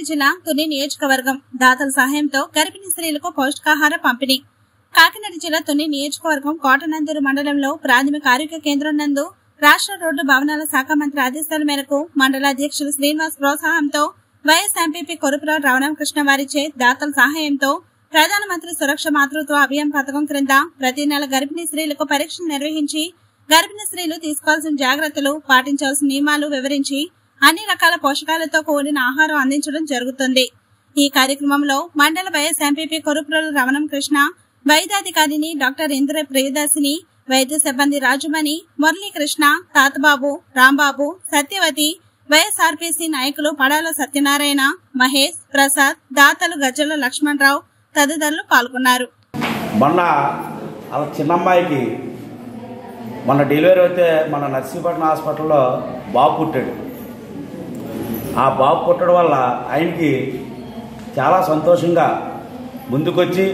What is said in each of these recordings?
జిల్లా తుని నియోజకవర్గం దాతల సహాయంతో గర్భిణీ స్త్రీలకు పౌష్టికాహార పంపిణీ కాకినాడ జిల్లా తుని నియోజకవర్గం కోటనందూరు మండలంలో ప్రాథమిక ఆరోగ్య కేంద్రం నందు రాష్ట్ర రోడ్డు భవనాల శాఖ మంత్రి ఆదేశాల మేరకు మండల అధ్యక్షులు శ్రీనివాస్ ప్రోత్సాహంతో వైఎస్ ఎంపీపీ కొరుపురావు రమణకృష్ణ వారిచే దాతల సహాయంతో ప్రధానమంత్రి సురక్ష మాతృత్వ అభియాన్ పథకం క్రింద ప్రతి నెల గర్భిణీ స్త్రీలకు పరీక్షలు నిర్వహించి గర్భిణీ స్త్రీలు తీసుకోవాల్సిన జాగ్రత్తలు పాటించాల్సిన నియమాలు వివరించి అన్ని రకాల పోషకాలతో కూడిన ఆహారం అందించడం జరుగుతుంది ఈ కార్యక్రమంలో మండల వైఎస్ ఎంపీపీ కొరుపురల రమణం కృష్ణ వైద్యాధికారిని డాక్టర్ ఇంద్ర ప్రియదర్శిని వైద్య సిబ్బంది రాజుమణి మురళీకృష్ణ తాతబాబు రాంబాబు సత్యవతి వైఎస్ఆర్పీసీ నాయకులు పడాల సత్యనారాయణ మహేష్ ప్రసాద్ దాతలు గజ్జల లక్ష్మణరావు తదితరులు పాల్గొన్నారు మొన్న వాళ్ళ చిన్నమ్మాయికి మొన్న డెలివరీ అయితే మన నర్సీపట్నం హాస్పిటల్లో బాబు పుట్టాడు ఆ బాబు పుట్టడం వల్ల ఆయనకి చాలా సంతోషంగా ముందుకొచ్చి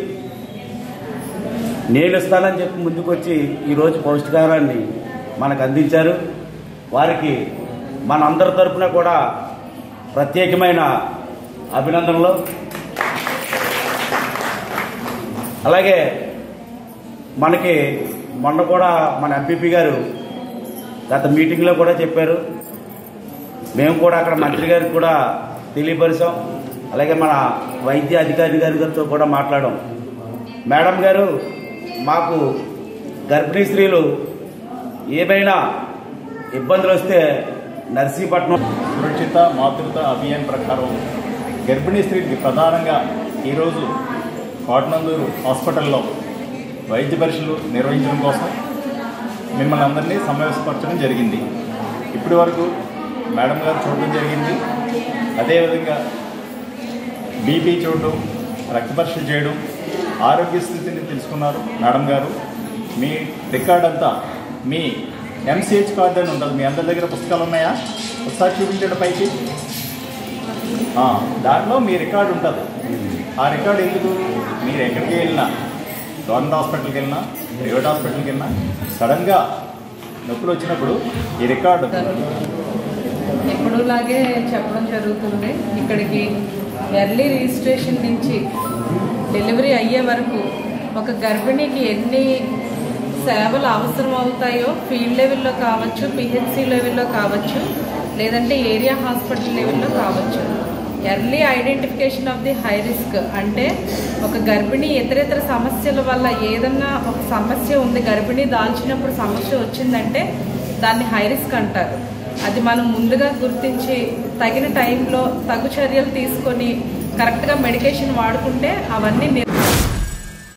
నేను ఇస్తానని చెప్పి ముందుకొచ్చి ఈరోజు పౌష్టికాహారాన్ని మనకు అందించారు వారికి మన అందరి తరపున కూడా ప్రత్యేకమైన అభినందనలు అలాగే మనకి మొన్న కూడా మన ఎంపీపీ గారు గత మీటింగ్లో కూడా చెప్పారు మేము కూడా అక్కడ మంత్రి గారికి కూడా తెలియపరిచాం అలాగే మన వైద్య అధికారి గారి గారితో కూడా మాట్లాడాం మేడం గారు మాకు గర్భిణీ స్త్రీలు ఏమైనా ఇబ్బందులు వస్తే నర్సీపట్నం సురక్షిత మాతృత్వ అభియాన్ ప్రకారం గర్భిణీ స్త్రీకి ప్రధానంగా ఈరోజు కోటనందూరు హాస్పిటల్లో వైద్య పరీక్షలు నిర్వహించడం కోసం మిమ్మల్ని అందరినీ సమావేశపరచడం జరిగింది ఇప్పటి వరకు మేడం గారు చూడడం జరిగింది అదేవిధంగా బీపీ చూడడం రక్త పరీక్షలు చేయడం ఆరోగ్య స్థితిని తెలుసుకున్నారు మేడం గారు మీ రికార్డ్ అంతా మీ ఎంసీహెచ్ కార్డు అని ఉంటుంది మీ అందరి దగ్గర పుస్తకాలు ఉన్నాయా ఒకసారి చూపించండి పైకి ఆ, దాంట్లో మీ రికార్డు ఉంటుంది ఆ రికార్డు ఎందుకు మీరు ఎక్కడికి వెళ్ళినా గవర్నమెంట్ హాస్పిటల్కి వెళ్ళినా ప్రైవేట్ హాస్పిటల్కి వెళ్ళినా సడన్గా నొప్పులు వచ్చినప్పుడు ఈ రికార్డు ఎప్పుడులాగే చెప్పడం జరుగుతుంది ఇక్కడికి ఎర్లీ రిజిస్ట్రేషన్ నుంచి డెలివరీ అయ్యే వరకు ఒక గర్భిణికి ఎన్ని సేవలు అవసరం అవుతాయో ఫీల్డ్ లెవెల్లో కావచ్చు పిహెచ్సి లెవెల్లో కావచ్చు లేదంటే ఏరియా హాస్పిటల్ లెవెల్లో కావచ్చు early identification of the high risk అంటే ఒక గర్భిణి ఇతర ఇతర సమస్యల వల్ల ఏదన్నా ఒక సమస్య ఉంది గర్భిణి దాల్చినప్పుడు సమస్య వచ్చిందంటే దాన్ని హై రిస్క్ అంటారు అది మనం ముందుగా గుర్తించి తగిన టైంలో తగు చర్యలు తీసుకొని కరెక్ట్గా మెడికేషన్ వాడుకుంటే అవన్నీ నిర్